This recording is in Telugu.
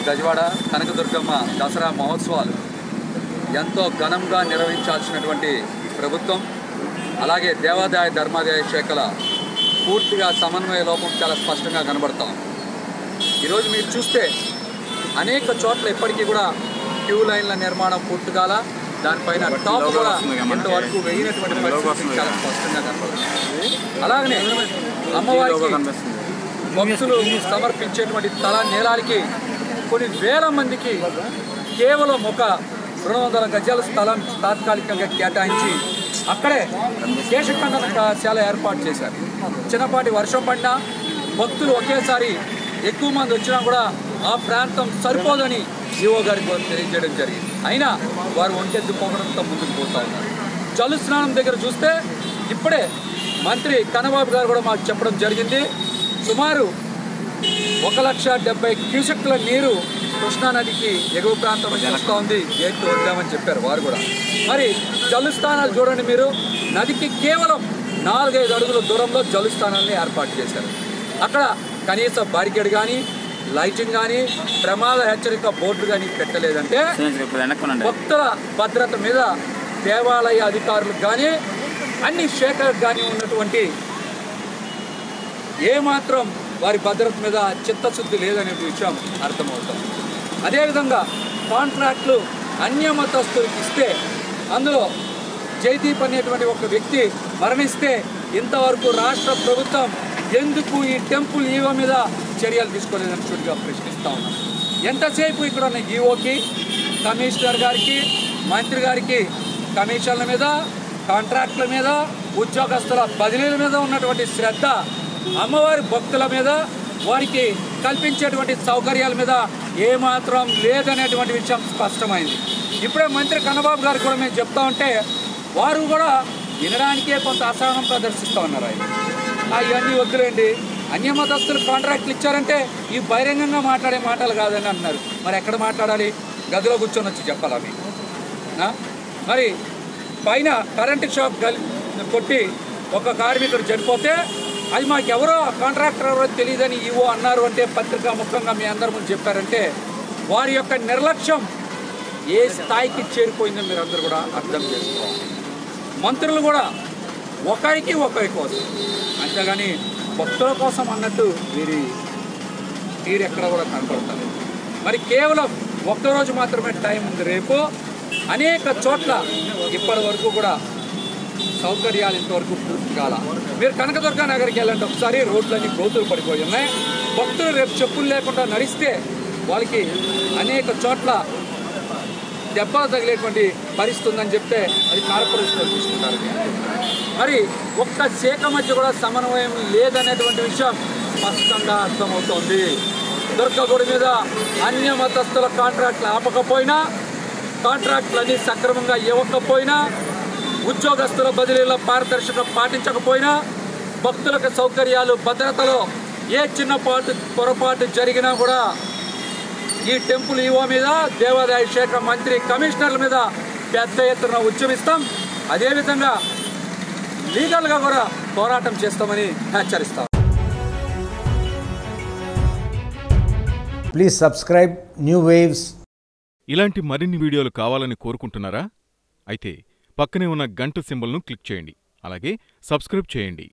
గజవాడ కనకదుర్గమ్మ దసరా మహోత్సవాలు ఎంతో ఘనంగా నిర్వహించాల్సినటువంటి ప్రభుత్వం అలాగే దేవాదాయ ధర్మాదాయ శాఖల పూర్తిగా సమన్వయ లోపం చాలా స్పష్టంగా కనబడతాం ఈరోజు మీరు చూస్తే అనేక చోట్ల ఇప్పటికీ కూడా క్యూ లైన్ల నిర్మాణం పూర్తి కాల దానిపైన టాప్ కూడా ఇంతవరకు వేయినటువంటి పరిస్థితి చాలా స్పష్టంగా కనబడుతుంది అలాగనే అమ్మవారికి భక్తులు సమర్పించేటువంటి తల నేలాలకి కొన్ని వేల మందికి కేవలం ఒక రెండు వందల గజాల స్థలం తాత్కాలికంగా కేటాయించి అక్కడే కేశఖండనశాల ఏర్పాటు చేశారు చిన్నపాటి వర్షం పడినా భక్తులు ఒకేసారి ఎక్కువ మంది వచ్చినా కూడా ఆ ప్రాంతం సరిపోదని జీవో గారికి వారు తెలియజేయడం జరిగింది అయినా వారు ఒంటెద్దు పొగడంతో ముందుకు పోతా ఉన్నారు జలు స్నానం దగ్గర చూస్తే ఇప్పుడే మంత్రి కన్నబాబు గారు కూడా మాకు చెప్పడం జరిగింది సుమారు ఒక లక్ష డెబ్బై క్యూసెక్ల నీరు కృష్ణానదికి ఎగువ ప్రాంతం నుంచి వస్తూ ఉంది గేట్లు వదిలామని చెప్పారు వారు కూడా మరి జలు స్థానాలు చూడండి మీరు నదికి కేవలం నాలుగైదు అడుగుల దూరంలో జలు స్థానాన్ని ఏర్పాటు చేశారు అక్కడ కనీస బారికేడ్ కానీ లైటింగ్ కానీ ప్రమాద హెచ్చరిక బోర్డు కానీ పెట్టలేదంటే భక్తుల భద్రత మీద దేవాలయ అధికారులకు కానీ అన్ని శాఖలకు కానీ ఉన్నటువంటి ఏమాత్రం వారి భద్రత మీద చిత్తశుద్ధి లేదనే విషయం అర్థమవుతాం అదేవిధంగా కాంట్రాక్ట్లు అన్యమతస్తులకు ఇస్తే అందులో జైదీప్ అనేటువంటి ఒక వ్యక్తి మరణిస్తే ఇంతవరకు రాష్ట్ర ప్రభుత్వం ఎందుకు ఈ టెంపుల్ ఈవో మీద చర్యలు తీసుకోలేదని చుడిగా ప్రశ్నిస్తా ఉన్నాం ఎంతసేపు ఇక్కడ ఉన్న ఈఓకి కమిషనర్ గారికి మంత్రి గారికి కమిషన్ల మీద కాంట్రాక్ట్ల మీద ఉద్యోగస్తుల బదిలీల మీద ఉన్నటువంటి శ్రద్ధ అమ్మవారి భక్తుల మీద వారికి కల్పించేటువంటి సౌకర్యాల మీద ఏమాత్రం లేదనేటువంటి విషయం స్పష్టమైంది ఇప్పుడే మంత్రి కన్నబాబు గారు కూడా మేము చెప్తా ఉంటే వారు కూడా వినడానికే కొంత అసహనం ప్రదర్శిస్తూ ఉన్నారు ఆయన అవన్నీ వద్దులేండి అన్యమతస్తులు కాంట్రాక్ట్లు ఇచ్చారంటే ఈ బహిరంగంగా మాట్లాడే మాటలు కాదని అంటున్నారు మరి ఎక్కడ మాట్లాడాలి గదిలో కూర్చొని వచ్చి చెప్పాలా మీకు నా? మరి పైన కరెంటు షాక్ గలి కొట్టి ఒక కార్మికుడు చనిపోతే అది మాకు ఎవరో కాంట్రాక్టర్ ఎవరో తెలియదని ఈవో అన్నారు అంటే పత్రికా ముఖంగా మీ అందరి ముందు చెప్పారంటే వారి యొక్క నిర్లక్ష్యం ఏ స్థాయికి చేరిపోయిందో మీరు అందరూ కూడా అర్థం చేసుకోవాలి మంత్రులు కూడా ఒకరికి ఒకరి కోసం అంతేగాని భక్తుల కోసం అన్నట్టు వీరి తీరు ఎక్కడ కూడా కనపడతలేదు మరి కేవలం ఒక్కరోజు మాత్రమే టైం ఉంది రేపు అనేక చోట్ల ఇప్పటి వరకు కూడా సౌకర్యాలు ఇంతవరకు పూర్తి కాల మీరు కనకదుర్గ నగర్కి వెళ్ళండి ఒకసారి రోడ్లన్నీ గోతులు పడిపోయి ఉన్నాయి భక్తులు రేపు చెప్పులు లేకుండా నడిస్తే వాళ్ళకి అనేక చోట్ల దెబ్బలు తగిలేటువంటి పరిస్థితి ఉందని చెప్తే అది కార్పొరేషన్ తీసుకుంటారు మరి ఒక్క శాఖ మధ్య కూడా సమన్వయం లేదనేటువంటి విషయం స్పష్టంగా అర్థమవుతోంది దుర్గగుడి మీద అన్య మతస్థుల కాంట్రాక్ట్లు ఆపకపోయినా కాంట్రాక్టులన్నీ సక్రమంగా ఇవ్వకపోయినా ఉద్యోగస్తుల బదిలీలో పారదర్శకత పాటించకపోయినా భక్తులకు సౌకర్యాలు భద్రతలో ఏ చిన్నపాటు పొరపాటు జరిగినా కూడా ఈ టెంపుల్ ఈవో మీద దేవాదాయ శాఖ మంత్రి కమిషనర్ల మీద పెద్ద ఎత్తున ఉద్యమిస్తాం అదేవిధంగా లీగల్గా కూడా పోరాటం చేస్తామని హెచ్చరిస్తాం Please subscribe New Waves ఇలాంటి మరిన్ని వీడియోలు కావాలని కోరుకుంటున్నారా అయితే పక్కనే ఉన్న గంట సింబల్ను క్లిక్ చేయండి అలాగే సబ్స్క్రైబ్ చేయండి